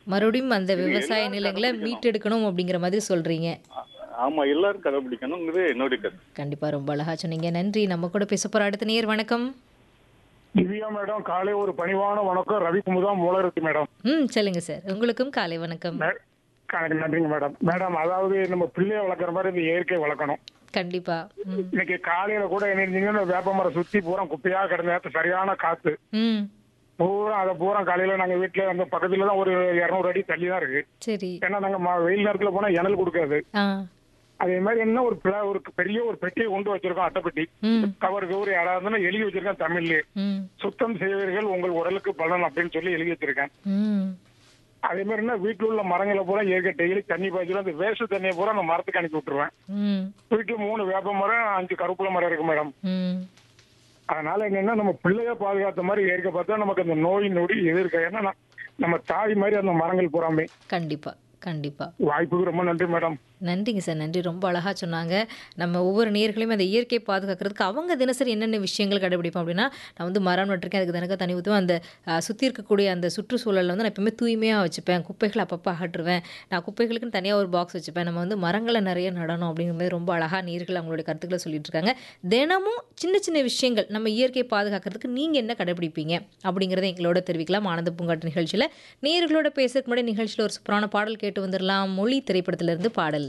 மறுபடியும் அந்த இது விவசாய எல்லாரும் நிலங்களை கடைபிடிக்கணும். மீட்டெடுக்கணும் அப்படிங்கிற மாதிரி சொல்றீங்க ஆ- ஆமா எல்லாரும் கடைபிடிக்கணுங்கிறது என்னுடைய கருத்து கண்டிப்பா ரொம்ப அழகா சொன்னீங்க நன்றி நம்ம கூட பேச போற அடுத்த நேர் வணக்கம் திவ்யா மேடம் காலை ஒரு பணிவான வணக்கம் ரவி குமுதா மூலரத்தி மேடம் ம் சொல்லுங்க சார் உங்களுக்கும் காலை வணக்கம் மே- கணக்கு நன்றிங்க மேடம் மேடம் அதாவது நம்ம பிள்ளைய வளர்க்குற மாதிரி இந்த இயற்கை வளர்க்கணும் கண்டிப்பா ம் இன்னைக்கு காலையில கூட என்ன இருந்தீங்கன்னா வேப்ப மரம் சுத்தி பூரா குப்பையா கிடந்த நேரத்து சரியான காத்து ம் பூரா அதை பூரா காலையில நாங்க வீட்டுல அந்த பக்கத்துல தான் ஒரு இருநூறு அடி தள்ளி தான் இருக்கு சரி ஏன்னா நாங்க ம- வெயில் நேரத்துல போனா இணல் கொடுக்காது ஆ அதே மாதிரி என்ன ஒரு பிள- ஒரு பெரிய ஒரு பெட்டியை கொண்டு வச்சிருக்கோம் அட்டைப்பெட்டி ம் கவர் கவர் யாராவது எழுதி வச்சிருக்கேன் தமிழ்லயே ம் சுத்தம் செய்வீர்கள் உங்கள் உடலுக்கு பலன் அப்படின்னு சொல்லி எழுதி வச்சிருக்கேன் ம் அதே மாதிரி என்ன வீட்டுல உள்ள மரங்களை பூரா இயற்கை டெய்லி தண்ணி பாய்ச்சல அந்த வேஸ்ட் தண்ணியை பூரா அந்த மரத்துக்கு அனுப்பி விட்டுருவேன் ம் வீட்டுல மூணு வேப்ப மரம் அஞ்சு கருப்புல மரம் இருக்கு மேடம் ம் அதனால என்னன்னா நம்ம பிள்ளைய பாதுகாத்த மாதிரி இயற்கை பார்த்தா நமக்கு அந்த நோய் நொடி எது இருக்கு ஏன்னா நான் நம்ம தாய் மாதிரி அந்த மரங்கள் பூராமே கண்டிப்பா கண்டிப்பா வாய்ப்புக்கு ரொம்ப நன்றி மேடம் நன்றிங்க சார் நன்றி ரொம்ப அழகாக சொன்னாங்க நம்ம ஒவ்வொரு நேர்களையும் அந்த இயற்கையை பாதுகாக்கிறதுக்கு அவங்க தினசரி என்னென்ன விஷயங்கள் கடைபிடிப்போம் அப்படின்னா நான் வந்து மரம் நட்டிருக்கேன் அதுக்கு தினக்க தண்ணி ஊற்றுவேன் அந்த சுற்றி இருக்கக்கூடிய அந்த சுற்றுச்சூழலில் வந்து நான் எப்பவுமே தூய்மையாக வச்சுப்பேன் குப்பைகளை அப்பப்போ அகற்றுவேன் நான் குப்பைகளுக்குன்னு தனியாக ஒரு பாக்ஸ் வச்சுப்பேன் நம்ம வந்து மரங்களை நிறைய நடணும் அப்படிங்கிற மாதிரி ரொம்ப அழகாக நேர்கள் அவங்களுடைய கருத்துக்களை சொல்லிட்டு இருக்காங்க தினமும் சின்ன சின்ன விஷயங்கள் நம்ம இயற்கையை பாதுகாக்கிறதுக்கு நீங்கள் என்ன கடைபிடிப்பீங்க அப்படிங்கிறத எங்களோட தெரிவிக்கலாம் ஆனந்த பூங்காட்டு நிகழ்ச்சியில் நேர்களோட பேசுறதுக்கு முன்னாடி நிகழ்ச்சியில் ஒரு சூப்பரான பாடல் கேட்டு வந்துடலாம் மொழி திரைப்படத்திலிருந்து பாடல்